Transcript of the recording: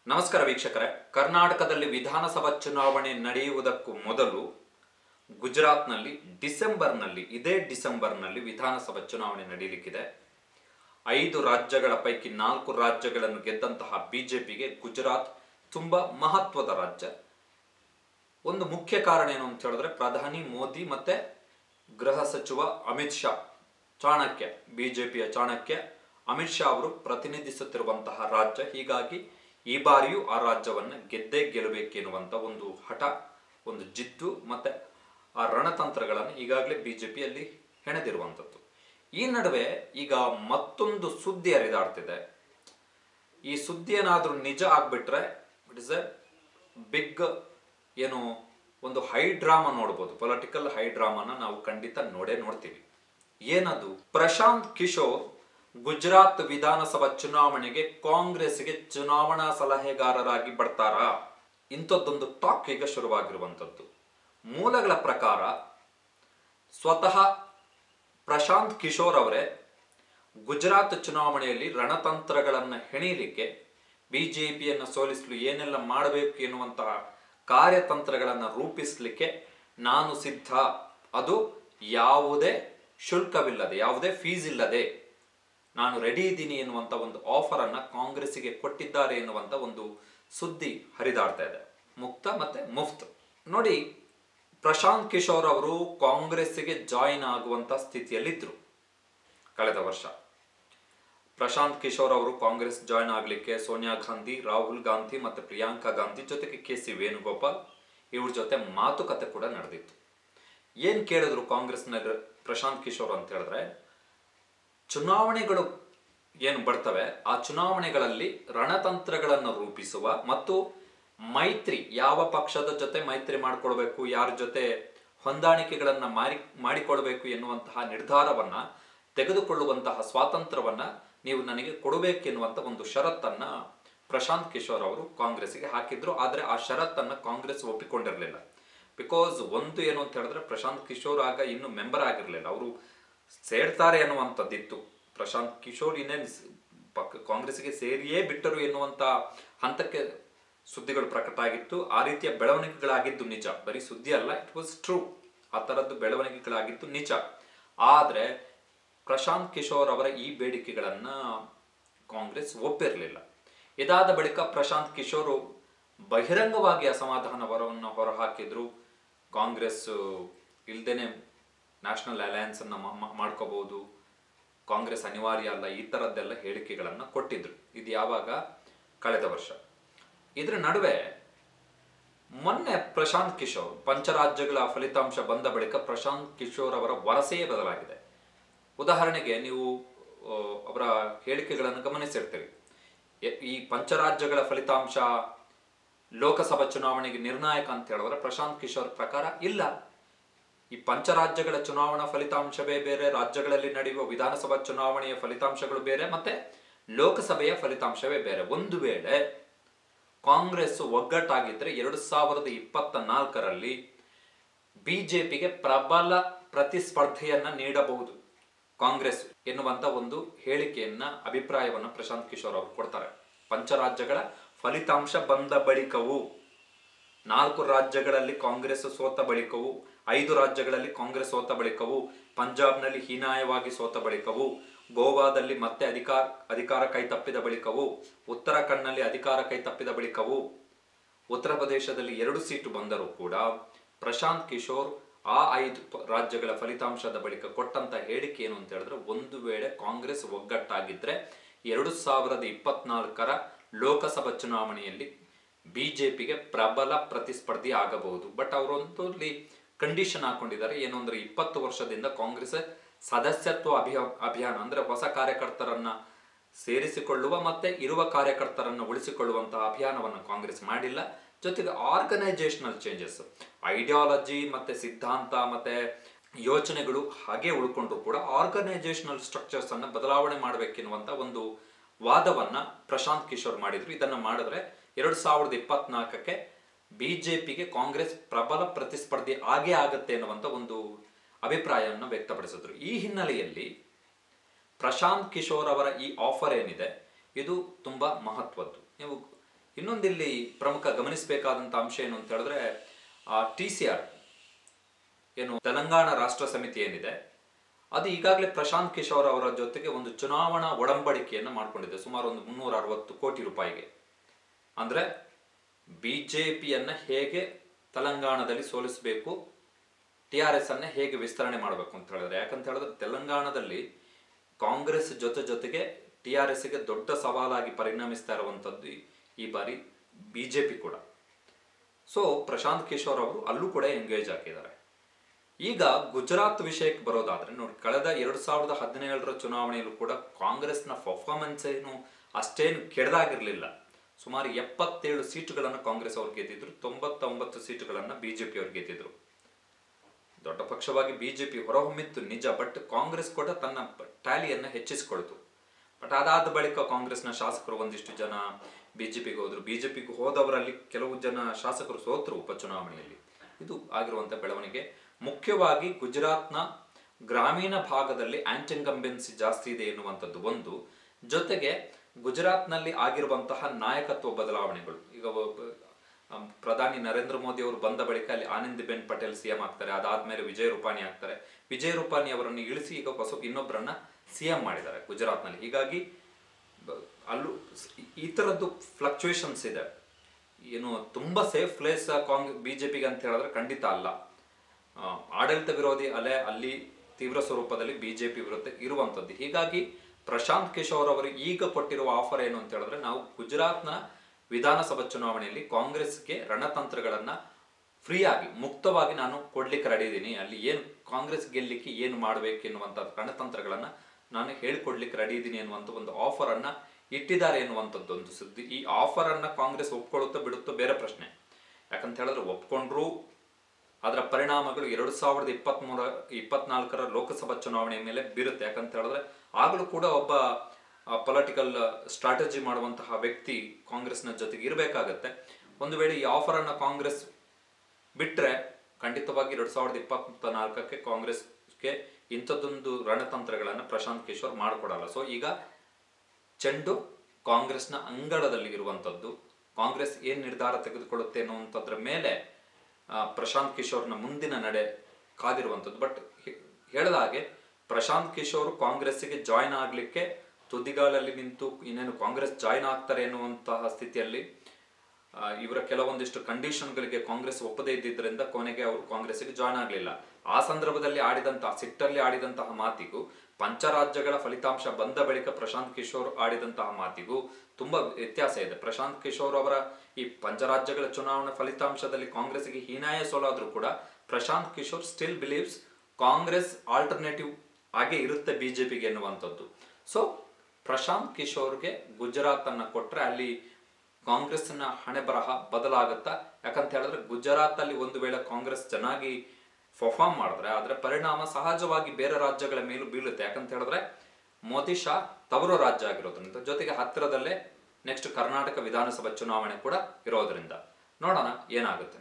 ನಮಸ್ಕಾರ ವೀಕ್ಷಕರೇ ಕರ್ನಾಟಕದಲ್ಲಿ ವಿಧಾನಸಭಾ ಚುನಾವಣೆ ನಡೆಯುವುದಕ್ಕೂ ಮೊದಲು ಗುಜರಾತ್ನಲ್ಲಿ ಡಿಸೆಂಬರ್ನಲ್ಲಿ ಇದೇ ಡಿಸೆಂಬರ್ನಲ್ಲಿ ವಿಧಾನಸಭಾ ಚುನಾವಣೆ ನಡೆಯಲಿಕ್ಕಿದೆ ಐದು ರಾಜ್ಯಗಳ ಪೈಕಿ ನಾಲ್ಕು ರಾಜ್ಯಗಳನ್ನು ಗೆದ್ದಂತಹ ಬಿಜೆಪಿಗೆ ಗುಜರಾತ್ ತುಂಬಾ ಮಹತ್ವದ ರಾಜ್ಯ ಒಂದು ಮುಖ್ಯ ಕಾರಣ ಏನು ಅಂತ ಹೇಳಿದ್ರೆ ಪ್ರಧಾನಿ ಮೋದಿ ಮತ್ತೆ ಗೃಹ ಸಚಿವ ಅಮಿತ್ ಶಾ ಚಾಣಕ್ಯ ಬಿಜೆಪಿಯ ಚಾಣಕ್ಯ ಅಮಿತ್ ಶಾ ಅವರು ಪ್ರತಿನಿಧಿಸುತ್ತಿರುವಂತಹ ರಾಜ್ಯ ಹೀಗಾಗಿ ಈ ಬಾರಿಯೂ ಆ ರಾಜ್ಯವನ್ನ ಗೆದ್ದೇ ಗೆಲ್ಲಬೇಕೆನ್ನುವಂತ ಒಂದು ಹಠ ಒಂದು ಜಿದ್ದು ಮತ್ತೆ ಆ ರಣತಂತ್ರಗಳನ್ನು ಈಗಾಗಲೇ ಬಿಜೆಪಿಯಲ್ಲಿ ಹೆಣೆದಿರುವಂಥದ್ದು ಈ ನಡುವೆ ಈಗ ಮತ್ತೊಂದು ಸುದ್ದಿ ಹರಿದಾಡ್ತಿದೆ ಈ ಸುದ್ದಿ ಏನಾದ್ರೂ ನಿಜ ಆಗ್ಬಿಟ್ರೆ ಇಟ್ ಇಸ್ ಎ ಬಿಗ್ ಏನು ಒಂದು ಹೈ ಡ್ರಾಮಾ ನೋಡ್ಬೋದು ಪೊಲಿಟಿಕಲ್ ಹೈ ಡ್ರಾಮಾನ ನಾವು ಖಂಡಿತ ನೋಡೇ ನೋಡ್ತೀವಿ ಏನದು ಪ್ರಶಾಂತ್ ಕಿಶೋರ್ ಗುಜರಾತ್ ವಿಧಾನಸಭಾ ಚುನಾವಣೆಗೆ ಕಾಂಗ್ರೆಸ್ಗೆ ಚುನಾವಣಾ ಸಲಹೆಗಾರರಾಗಿ ಬರ್ತಾರಾ ಇಂಥದ್ದೊಂದು ಟಾಕ್ ಈಗ ಶುರುವಾಗಿರುವಂಥದ್ದು ಮೂಲಗಳ ಪ್ರಕಾರ ಸ್ವತಃ ಪ್ರಶಾಂತ್ ಕಿಶೋರ್ ಅವರೇ ಗುಜರಾತ್ ಚುನಾವಣೆಯಲ್ಲಿ ರಣತಂತ್ರಗಳನ್ನು ಹೆಣೀಲಿಕ್ಕೆ ಬಿಜೆಪಿಯನ್ನು ಸೋಲಿಸಲು ಏನೆಲ್ಲ ಮಾಡಬೇಕು ಎನ್ನುವಂತಹ ಕಾರ್ಯತಂತ್ರಗಳನ್ನು ರೂಪಿಸಲಿಕ್ಕೆ ನಾನು ಸಿದ್ಧ ಅದು ಯಾವುದೇ ಶುಲ್ಕವಿಲ್ಲದೆ ಯಾವುದೇ ಫೀಸ್ ಇಲ್ಲದೆ ನಾನು ರೆಡಿ ಇದ್ದೀನಿ ಎನ್ನುವಂತ ಒಂದು ಆಫರ್ ಅನ್ನ ಕಾಂಗ್ರೆಸ್ಸಿಗೆ ಕೊಟ್ಟಿದ್ದಾರೆ ಎನ್ನುವಂತ ಒಂದು ಸುದ್ದಿ ಹರಿದಾಡ್ತಾ ಇದೆ ಮುಕ್ತ ಮತ್ತೆ ಮುಫ್ತ್ ನೋಡಿ ಪ್ರಶಾಂತ್ ಕಿಶೋರ್ ಅವರು ಕಾಂಗ್ರೆಸ್ಸಿಗೆ ಜಾಯಿನ್ ಆಗುವಂತ ಸ್ಥಿತಿಯಲ್ಲಿದ್ದರು ಕಳೆದ ವರ್ಷ ಪ್ರಶಾಂತ್ ಕಿಶೋರ್ ಅವರು ಕಾಂಗ್ರೆಸ್ ಜಾಯಿನ್ ಆಗಲಿಕ್ಕೆ ಸೋನಿಯಾ ಗಾಂಧಿ ರಾಹುಲ್ ಗಾಂಧಿ ಮತ್ತು ಪ್ರಿಯಾಂಕಾ ಗಾಂಧಿ ಜೊತೆಗೆ ಕೆ ಸಿ ವೇಣುಗೋಪಾಲ್ ಇವ್ರ ಜೊತೆ ಮಾತುಕತೆ ಕೂಡ ನಡೆದಿತ್ತು ಏನ್ ಕೇಳಿದ್ರು ಕಾಂಗ್ರೆಸ್ನ ಪ್ರಶಾಂತ್ ಕಿಶೋರ್ ಅಂತ ಹೇಳಿದ್ರೆ ಚುನಾವಣೆಗಳು ಏನು ಬರ್ತವೆ ಆ ಚುನಾವಣೆಗಳಲ್ಲಿ ರಣತಂತ್ರಗಳನ್ನು ರೂಪಿಸುವ ಮತ್ತು ಮೈತ್ರಿ ಯಾವ ಪಕ್ಷದ ಜೊತೆ ಮೈತ್ರಿ ಮಾಡಿಕೊಳ್ಬೇಕು ಯಾರ ಜೊತೆ ಹೊಂದಾಣಿಕೆಗಳನ್ನ ಮಾರಿ ಮಾಡಿಕೊಳ್ಬೇಕು ಎನ್ನುವಂತಹ ನಿರ್ಧಾರವನ್ನ ತೆಗೆದುಕೊಳ್ಳುವಂತಹ ಸ್ವಾತಂತ್ರ್ಯವನ್ನ ನೀವು ನನಗೆ ಕೊಡಬೇಕೆನ್ನುವಂತ ಒಂದು ಷರತ್ತನ್ನ ಪ್ರಶಾಂತ್ ಕಿಶೋರ್ ಅವರು ಕಾಂಗ್ರೆಸ್ಗೆ ಹಾಕಿದ್ರು ಆದ್ರೆ ಆ ಷರತ್ತನ್ನ ಕಾಂಗ್ರೆಸ್ ಒಪ್ಪಿಕೊಂಡಿರಲಿಲ್ಲ ಬಿಕಾಸ್ ಒಂದು ಏನು ಅಂತ ಹೇಳಿದ್ರೆ ಪ್ರಶಾಂತ್ ಕಿಶೋರ್ ಆಗ ಇನ್ನು ಮೆಂಬರ್ ಆಗಿರಲಿಲ್ಲ ಅವರು ಸೇರ್ತಾರೆ ಅನ್ನುವಂಥದ್ದಿತ್ತು ಪ್ರಶಾಂತ್ ಕಿಶೋರ್ ಇನ್ನೇನು ಪಕ್ಕ ಕಾಂಗ್ರೆಸ್ಗೆ ಸೇರಿಯೇ ಬಿಟ್ಟರು ಎನ್ನುವಂತ ಹಂತಕ್ಕೆ ಸುದ್ದಿಗಳು ಪ್ರಕಟ ಆಗಿತ್ತು ಆ ರೀತಿಯ ಬೆಳವಣಿಗೆಗಳಾಗಿದ್ದು ನಿಜ ಬರೀ ಸುದ್ದಿ ಅಲ್ಲ ಇಟ್ ವಾಸ್ ಟ್ರೂ ಆ ಥರದ್ದು ಬೆಳವಣಿಗೆಗಳಾಗಿತ್ತು ನಿಜ ಆದ್ರೆ ಪ್ರಶಾಂತ್ ಕಿಶೋರ್ ಅವರ ಈ ಬೇಡಿಕೆಗಳನ್ನ ಕಾಂಗ್ರೆಸ್ ಒಪ್ಪಿರಲಿಲ್ಲ ಇದಾದ ಬಳಿಕ ಪ್ರಶಾಂತ್ ಕಿಶೋರ್ ಬಹಿರಂಗವಾಗಿ ಅಸಮಾಧಾನ ವರವನ್ನು ಹೊರಹಾಕಿದ್ರು ಕಾಂಗ್ರೆಸ್ ಇಲ್ದೇನೆ ನ್ಯಾಷನಲ್ ಅಲಯನ್ಸ್ ಅನ್ನ ಮಾಡ್ಕೋಬಹುದು ಕಾಂಗ್ರೆಸ್ ಅನಿವಾರ್ಯ ಅಲ್ಲ ಈ ತರದ್ದೆಲ್ಲ ಹೇಳಿಕೆಗಳನ್ನ ಕೊಟ್ಟಿದ್ರು ಇದು ಯಾವಾಗ ಕಳೆದ ವರ್ಷ ಇದರ ನಡುವೆ ಮೊನ್ನೆ ಪ್ರಶಾಂತ್ ಕಿಶೋರ್ ಪಂಚರಾಜ್ಯಗಳ ಫಲಿತಾಂಶ ಬಂದ ಬಳಿಕ ಪ್ರಶಾಂತ್ ಕಿಶೋರ್ ಅವರ ವರಸೆಯೇ ಬದಲಾಗಿದೆ ಉದಾಹರಣೆಗೆ ನೀವು ಆ, ಅವರ ಹೇಳಿಕೆಗಳನ್ನು ಗಮನಿಸಿರ್ತೀರಿ ಎ- ಈ ಪಂಚರಾಜ್ಯಗಳ ಫಲಿತಾಂಶ ಲೋಕಸಭಾ ಚುನಾವಣೆಗೆ ನಿರ್ಣಾಯಕ ಅಂತ ಹೇಳಿದ್ರೆ ಪ್ರಶಾಂತ್ ಕಿಶೋರ್ ಪ್ರಕಾರ ಇಲ್ಲ ಈ ಪಂಚರಾಜ್ಯಗಳ ಚುನಾವಣಾ ಫಲಿತಾಂಶವೇ ಬೇರೆ ರಾಜ್ಯಗಳಲ್ಲಿ ನಡೆಯುವ ವಿಧಾನಸಭಾ ಚುನಾವಣೆಯ ಫಲಿತಾಂಶಗಳು ಬೇರೆ ಮತ್ತೆ ಲೋಕಸಭೆಯ ಫಲಿತಾಂಶವೇ ಬೇರೆ ಒಂದು ವೇಳೆ ಕಾಂಗ್ರೆಸ್ ಒಗ್ಗಟ್ಟಾಗಿದ್ರೆ ಎರಡು ಸಾವಿರದ ಇಪ್ಪತ್ತ ನಾಲ್ಕರಲ್ಲಿ ಬಿಜೆಪಿಗೆ ಪ್ರಬಲ ಪ್ರತಿಸ್ಪರ್ಧೆಯನ್ನ ನೀಡಬಹುದು ಕಾಂಗ್ರೆಸ್ ಎನ್ನುವಂತ ಒಂದು ಹೇಳಿಕೆಯನ್ನ ಅಭಿಪ್ರಾಯವನ್ನ ಪ್ರಶಾಂತ್ ಕಿಶೋರ್ ಅವರು ಕೊಡ್ತಾರೆ ಪಂಚರಾಜ್ಯಗಳ ಫಲಿತಾಂಶ ಬಂದ ಬಳಿಕವೂ ನಾಲ್ಕು ರಾಜ್ಯಗಳಲ್ಲಿ ಕಾಂಗ್ರೆಸ್ ಸೋತ ಬಳಿಕವೂ ಐದು ರಾಜ್ಯಗಳಲ್ಲಿ ಕಾಂಗ್ರೆಸ್ ಸೋತ ಬಳಿಕವೂ ಪಂಜಾಬ್ನಲ್ಲಿ ಹೀನಾಯವಾಗಿ ಸೋತ ಬಳಿಕವೂ ಗೋವಾದಲ್ಲಿ ಮತ್ತೆ ಅಧಿಕಾರ ಅಧಿಕಾರ ಕೈ ತಪ್ಪಿದ ಬಳಿಕವೂ ಉತ್ತರಾಖಂಡ್ನಲ್ಲಿ ಅಧಿಕಾರ ಕೈ ತಪ್ಪಿದ ಬಳಿಕವೂ ಉತ್ತರ ಪ್ರದೇಶದಲ್ಲಿ ಎರಡು ಸೀಟು ಬಂದರೂ ಕೂಡ ಪ್ರಶಾಂತ್ ಕಿಶೋರ್ ಆ ಐದು ಪ- ರಾಜ್ಯಗಳ ಫಲಿತಾಂಶದ ಬಳಿಕ ಕೊಟ್ಟಂತ ಹೇಳಿಕೆ ಏನು ಅಂತ ಹೇಳಿದ್ರೆ ಒಂದು ವೇಳೆ ಕಾಂಗ್ರೆಸ್ ಒಗ್ಗಟ್ಟಾಗಿದ್ರೆ ಎರಡು ಸಾವಿರದ ಇಪ್ಪತ್ನಾಲ್ಕರ ಲೋಕಸಭಾ ಚುನಾವಣೆಯಲ್ಲಿ ಬಿಜೆಪಿಗೆ ಪ್ರಬಲ ಪ್ರತಿಸ್ಪರ್ಧಿ ಆಗಬಹುದು ಬಟ್ ಅವರೊಂದು ಅಲ್ಲಿ ಕಂಡೀಷನ್ ಹಾಕೊಂಡಿದ್ದಾರೆ ಏನು ಅಂದ್ರೆ ಇಪ್ಪತ್ತು ವರ್ಷದಿಂದ ಕಾಂಗ್ರೆಸ್ ಸದಸ್ಯತ್ವ ಅಭಿಯ ಅಭಿಯಾನ ಅಂದ್ರೆ ಹೊಸ ಕಾರ್ಯಕರ್ತರನ್ನ ಸೇರಿಸಿಕೊಳ್ಳುವ ಮತ್ತೆ ಇರುವ ಕಾರ್ಯಕರ್ತರನ್ನು ಉಳಿಸಿಕೊಳ್ಳುವಂತಹ ಅಭಿಯಾನವನ್ನು ಕಾಂಗ್ರೆಸ್ ಮಾಡಿಲ್ಲ ಜೊತೆಗೆ ಆರ್ಗನೈಸೇಷನಲ್ ಚೇಂಜಸ್ ಐಡಿಯಾಲಜಿ ಮತ್ತೆ ಸಿದ್ಧಾಂತ ಮತ್ತೆ ಯೋಚನೆಗಳು ಹಾಗೆ ಉಳ್ಕೊಂಡ್ರು ಕೂಡ ಆರ್ಗನೈಸೇಷನಲ್ ಸ್ಟ್ರಕ್ಚರ್ಸ್ ಅನ್ನ ಬದಲಾವಣೆ ಮಾಡಬೇಕೆನ್ನುವಂತ ಒಂದು ವಾದವನ್ನ ಪ್ರಶಾಂತ್ ಕಿಶೋರ್ ಮಾಡಿದ್ರು ಇದನ್ನ ಮಾಡಿದ್ರೆ ಎರಡ್ ಸಾವಿರದ ಇಪ್ಪತ್ನಾಲ್ಕಕ್ಕೆ ಬಿಜೆಪಿಗೆ ಕಾಂಗ್ರೆಸ್ ಪ್ರಬಲ ಪ್ರತಿಸ್ಪರ್ಧಿ ಆಗೇ ಆಗತ್ತೆ ಅನ್ನುವಂತ ಒಂದು ಅಭಿಪ್ರಾಯವನ್ನು ವ್ಯಕ್ತಪಡಿಸಿದ್ರು ಈ ಹಿನ್ನೆಲೆಯಲ್ಲಿ ಪ್ರಶಾಂತ್ ಕಿಶೋರ್ ಅವರ ಈ ಆಫರ್ ಏನಿದೆ ಇದು ತುಂಬಾ ಮಹತ್ವದ್ದು ನೀವು ಇನ್ನೊಂದಿಲ್ಲಿ ಪ್ರಮುಖ ಗಮನಿಸಬೇಕಾದಂಥ ಅಂಶ ಏನು ಅಂತ ಹೇಳಿದ್ರೆ ಟಿ ಸಿ ಆರ್ ಏನು ತೆಲಂಗಾಣ ರಾಷ್ಟ್ರ ಸಮಿತಿ ಏನಿದೆ ಅದು ಈಗಾಗಲೇ ಪ್ರಶಾಂತ್ ಕಿಶೋರ್ ಅವರ ಜೊತೆಗೆ ಒಂದು ಚುನಾವಣಾ ಒಡಂಬಡಿಕೆಯನ್ನು ಮಾಡಿಕೊಂಡಿದೆ ಸುಮಾರು ಒಂದು ಮುನ್ನೂರ ಅರವತ್ತು ಕೋಟಿ ರೂಪಾಯಿಗೆ ಅಂದ್ರೆ ಬಿಜೆಪಿಯನ್ನ ಹೇಗೆ ತೆಲಂಗಾಣದಲ್ಲಿ ಸೋಲಿಸಬೇಕು ಟಿ ಆರ್ ಎಸ್ ಅನ್ನ ಹೇಗೆ ವಿಸ್ತರಣೆ ಮಾಡಬೇಕು ಅಂತ ಹೇಳಿದ್ರೆ ಯಾಕಂತ ಹೇಳಿದ್ರೆ ತೆಲಂಗಾಣದಲ್ಲಿ ಕಾಂಗ್ರೆಸ್ ಜೊತೆ ಜೊತೆಗೆ ಟಿ ಆರ್ ಎಸ್ಗೆ ದೊಡ್ಡ ಸವಾಲಾಗಿ ಪರಿಣಮಿಸ್ತಾ ಇರುವಂಥದ್ದು ಈ- ಈ ಬಾರಿ ಬಿಜೆಪಿ ಕೂಡ ಸೊ ಪ್ರಶಾಂತ್ ಕಿಶೋರ್ ಅವರು ಅಲ್ಲೂ ಕೂಡ ಎಂಗೇಜ್ ಆಗಿದ್ದಾರೆ ಈಗ ಗುಜರಾತ್ ವಿಷಯಕ್ಕೆ ಬರೋದಾದ್ರೆ ನೋಡಿ ಕಳೆದ ಎರಡ್ ಸಾವಿರದ ಹದಿನೇಳರ ಚುನಾವಣೆಯಲ್ಲೂ ಕೂಡ ಕಾಂಗ್ರೆಸ್ನ ಪರ್ಫಾರ್ಮೆನ್ಸ್ ಏನು ಅಷ್ಟೇನು ಕೆಡದಾಗಿರ್ಲಿಲ್ಲ ಸುಮಾರು ಎಪ್ಪತ್ತೇಳು ಸೀಟುಗಳನ್ನು ಕಾಂಗ್ರೆಸ್ ಅವ್ರು ಗೆದ್ದಿದ್ರು ತೊಂಬತ್ತೊಂಬತ್ತು ಸೀಟುಗಳನ್ನು ಬಿಜೆಪಿ ಅವ್ರು ಗೆದ್ದಿದ್ರು ದೊಡ್ಡ ಪಕ್ಷವಾಗಿ ಬಿಜೆಪಿ ಹೊರಹೊಮ್ಮಿತ್ತು ನಿಜ ಬಟ್ ಕಾಂಗ್ರೆಸ್ ಕೂಡ ತನ್ನ ಟ್ಯಾಲಿಯನ್ನ ಹೆಚ್ಚಿಸಿಕೊಳ್ತು ಬಟ್ ಅದಾದ ಬಳಿಕ ಕಾಂಗ್ರೆಸ್ನ ಶಾಸಕರು ಒಂದಿಷ್ಟು ಜನ ಬಿಜೆಪಿಗೆ ಹೋದ್ರು ಬಿಜೆಪಿಗೆ ಹೋದವರಲ್ಲಿ ಕೆಲವು ಜನ ಶಾಸಕರು ಸೋತರು ಉಪಚುನಾವಣೆಯಲ್ಲಿ ಇದು ಆಗಿರುವಂತ ಬೆಳವಣಿಗೆ ಮುಖ್ಯವಾಗಿ ಗುಜರಾತ್ನ ಗ್ರಾಮೀಣ ಭಾಗದಲ್ಲಿ ಆಂಟಿಂಕಂಬೆನ್ಸಿ ಜಾಸ್ತಿ ಇದೆ ಎನ್ನುವಂಥದ್ದು ಒಂದು ಜೊತೆಗೆ ಗುಜರಾತ್ನಲ್ಲಿ ಆಗಿರುವಂತಹ ನಾಯಕತ್ವ ಬದಲಾವಣೆಗಳು ಈಗ ಒಬ್ಬ- ಅಮ್, ಪ್ರಧಾನಿ ನರೇಂದ್ರ ಮೋದಿ ಅವರು ಬಂದ ಬಳಿಕ ಅಲ್ಲಿ ಆನಂದಿಬೆನ್ ಪಟೇಲ್ ಸಿಎಂ ಆಗ್ತಾರೆ ಅದಾದ್ಮೇಲೆ ವಿಜಯ್ ರೂಪಾನಿ ಆಗ್ತಾರೆ ವಿಜಯ್ ರೂಪಾನಿ ಅವರನ್ನು ಇಳಿಸಿ ಈಗ ಹೊಸ ಇನ್ನೊಬ್ಬರನ್ನ ಸಿಎಂ ಮಾಡಿದ್ದಾರೆ ಗುಜರಾತ್ನಲ್ಲಿ ಹೀಗಾಗಿ ಬ- ಅಲ್ಲೂ ಸ್- ಈ ತರದ್ದು ಫ್ಲಕ್ಚುಯೇಷನ್ಸ್ ಇದೆ ಏನು ತುಂಬಾ ಸೇಫ್ ಪ್ಲೇಸ್ ಕಾಂಗ್ ಬಿಜೆಪಿಗೆ ಅಂತ ಹೇಳಿದ್ರೆ ಖಂಡಿತ ಅಲ್ಲ ಆ, ಆಡಳಿತ ವಿರೋಧಿ ಅಲೆ ಅಲ್ಲಿ ತೀವ್ರ ಸ್ವರೂಪದಲ್ಲಿ ಬಿಜೆಪಿ ವಿರುದ್ಧ ಇರುವಂತದ್ದು ಹೀಗಾಗಿ ಪ್ರಶಾಂತ್ ಕಿಶೋರ್ ಅವರು ಈಗ ಕೊಟ್ಟಿರುವ ಆಫರ್ ಏನು ಅಂತ ಹೇಳಿದ್ರೆ ನಾವು ಗುಜರಾತ್ನ ವಿಧಾನಸಭಾ ಚುನಾವಣೆಯಲ್ಲಿ ಕಾಂಗ್ರೆಸ್ಗೆ ರಣತಂತ್ರಗಳನ್ನ ಫ್ರೀ ಆಗಿ ಮುಕ್ತವಾಗಿ ನಾನು ಕೊಡ್ಲಿಕ್ಕೆ ರೆಡಿ ಇದ್ದೀನಿ ಅಲ್ಲಿ ಏನು ಕಾಂಗ್ರೆಸ್ ಗೆಲ್ಲಿಕ್ಕೆ ಏನು ಮಾಡಬೇಕು ಎನ್ನುವಂಥ ರಣತಂತ್ರಗಳನ್ನ ನಾನು ಹೇಳ್ಕೊಡ್ಲಿಕ್ಕೆ ರೆಡಿ ಇದ್ದೀನಿ ಎನ್ನುವಂಥ ಒಂದು ಆಫರ್ ಅನ್ನ ಇಟ್ಟಿದ್ದಾರೆ ಎನ್ನುವಂಥದ್ದು ಒಂದು ಸುದ್ದಿ ಈ ಆಫರ್ ಅನ್ನ ಕಾಂಗ್ರೆಸ್ ಒಪ್ಕೊಳ್ಳುತ್ತೋ ಬಿಡುತ್ತೋ ಬೇರೆ ಪ್ರಶ್ನೆ ಯಾಕಂತ ಹೇಳಿದ್ರೆ ಒಪ್ಕೊಂಡ್ರು ಅದರ ಪರಿಣಾಮಗಳು ಎರಡು ಸಾವಿರದ ಇಪ್ಪತ್ತ್ ಮೂರ ಇಪ್ಪತ್ನಾಲ್ಕರ ಲೋಕಸಭಾ ಚುನಾವಣೆ ಮೇಲೆ ಬೀರುತ್ತೆ ಯಾಕಂತ ಹೇಳಿದ್ರೆ ಆಗಲೂ ಕೂಡ ಒಬ್ಬ ಪೊಲಿಟಿಕಲ್ ಸ್ಟ್ರಾಟಜಿ ಮಾಡುವಂತಹ ವ್ಯಕ್ತಿ ಕಾಂಗ್ರೆಸ್ನ ಜೊತೆಗೆ ಇರಬೇಕಾಗತ್ತೆ ಒಂದು ವೇಳೆ ಈ ಆಫರ್ ಅನ್ನ ಕಾಂಗ್ರೆಸ್ ಬಿಟ್ರೆ ಖಂಡಿತವಾಗಿ ಎರಡ್ ಸಾವಿರದ ಇಪ್ಪತ್ತ ನಾಲ್ಕಕ್ಕೆ ಕಾಂಗ್ರೆಸ್ಗೆ ಇಂಥದ್ದೊಂದು ರಣತಂತ್ರಗಳನ್ನ ಪ್ರಶಾಂತ್ ಕಿಶೋರ್ ಮಾಡಿಕೊಡಲ್ಲ ಸೊ ಈಗ ಚೆಂಡು ಕಾಂಗ್ರೆಸ್ನ ಅಂಗಳದಲ್ಲಿ ಇರುವಂಥದ್ದು ಕಾಂಗ್ರೆಸ್ ಏನ್ ನಿರ್ಧಾರ ತೆಗೆದುಕೊಳ್ಳುತ್ತೆ ಅನ್ನುವಂಥದ್ರ ಮೇಲೆ ಆ, ಪ್ರಶಾಂತ್ ಕಿಶೋರ್ನ ಮುಂದಿನ ನಡೆ ಕಾದಿರುವಂಥದ್ದು ಬಟ್ ಹೇಳಿದ ಹಾಗೆ ಪ್ರಶಾಂತ್ ಕಿಶೋರ್ ಕಾಂಗ್ರೆಸ್ಸಿಗೆ ಜಾಯ್ನ್ ಆಗ್ಲಿಕ್ಕೆ ತುದಿಗಾಲಲ್ಲಿ ನಿಂತು ಇನ್ನೇನು ಕಾಂಗ್ರೆಸ್ ಜಾಯ್ನ್ ಆಗ್ತಾರೆ ಎನ್ನುವಂತಹ ಸ್ಥಿತಿಯಲ್ಲಿ ಆ, ಇವರ ಕೆಲವೊಂದಿಷ್ಟು ಕಂಡೀಷನ್ಗಳಿಗೆ ಕಾಂಗ್ರೆಸ್ ಒಪ್ಪದೇ ಇದ್ದಿದ್ದರಿಂದ ಕೊನೆಗೆ ಅವರು ಕಾಂಗ್ರೆಸ್ಗೆ ಜಾಯ್ನ್ ಆಗಲಿಲ್ಲ ಆ ಸಂದರ್ಭದಲ್ಲಿ ಆಡಿದಂತಹ ಸಿಟ್ಟಲ್ಲಿ ಆಡಿದಂತಹ ಮಾತಿಗೂ ಪಂಚರಾಜ್ಯಗಳ ಫಲಿತಾಂಶ ಬಂದ ಬಳಿಕ ಪ್ರಶಾಂತ್ ಕಿಶೋರ್ ಆಡಿದಂತಹ ಮಾತಿಗೂ ತುಂಬಾ ವ್ಯತ್ಯಾಸ ಇದೆ ಪ್ರಶಾಂತ್ ಕಿಶೋರ್ ಅವರ ಈ ಪಂಚರಾಜ್ಯಗಳ ಚುನಾವಣಾ ಫಲಿತಾಂಶದಲ್ಲಿ ಕಾಂಗ್ರೆಸ್ಗೆ ಹೀನಾಯ ಸೋಲಾದ್ರೂ ಕೂಡ Prashant Kishor still believes Congress alternative ಆಗೇ ಇರುತ್ತೆ ಬಿಜೆಪಿಗೆ ಎನ್ನುವಂಥದ್ದು ಸೊ ಪ್ರಶಾಂತ್ ಕಿಶೋರ್ಗೆ ಗುಜರಾತ್ ಅನ್ನ ಕೊಟ್ರೆ ಅಲ್ಲಿ ಕಾಂಗ್ರೆಸ್ನ ಹಣೆ ಬರಹ ಬದಲಾಗುತ್ತಾ ಯಾಕಂತ ಹೇಳಿದ್ರೆ ಗುಜರಾತ್ ಅಲ್ಲಿ ಒಂದು ವೇಳೆ ಕಾಂಗ್ರೆಸ್ ಚೆನ್ನಾಗಿ ಪರ್ಫಾರ್ಮ್ ಮಾಡಿದ್ರೆ ಅದರ ಪರಿಣಾಮ ಸಹಜವಾಗಿ ಬೇರೆ ರಾಜ್ಯಗಳ ಮೇಲೂ ಬೀಳುತ್ತೆ ಯಾಕಂತ ಹೇಳಿದ್ರೆ ಮೋದಿ ಶಾ ತವರು ರಾಜ್ಯ ಆಗಿರೋದ್ರಿಂದ ಜೊತೆಗೆ ಹತ್ತಿರದಲ್ಲೇ ನೆಕ್ಸ್ಟ್ ಕರ್ನಾಟಕ ವಿಧಾನಸಭಾ ಚುನಾವಣೆ ಕೂಡ ಇರೋದ್ರಿಂದ ನೋಡೋಣ ಏನಾಗುತ್ತೆ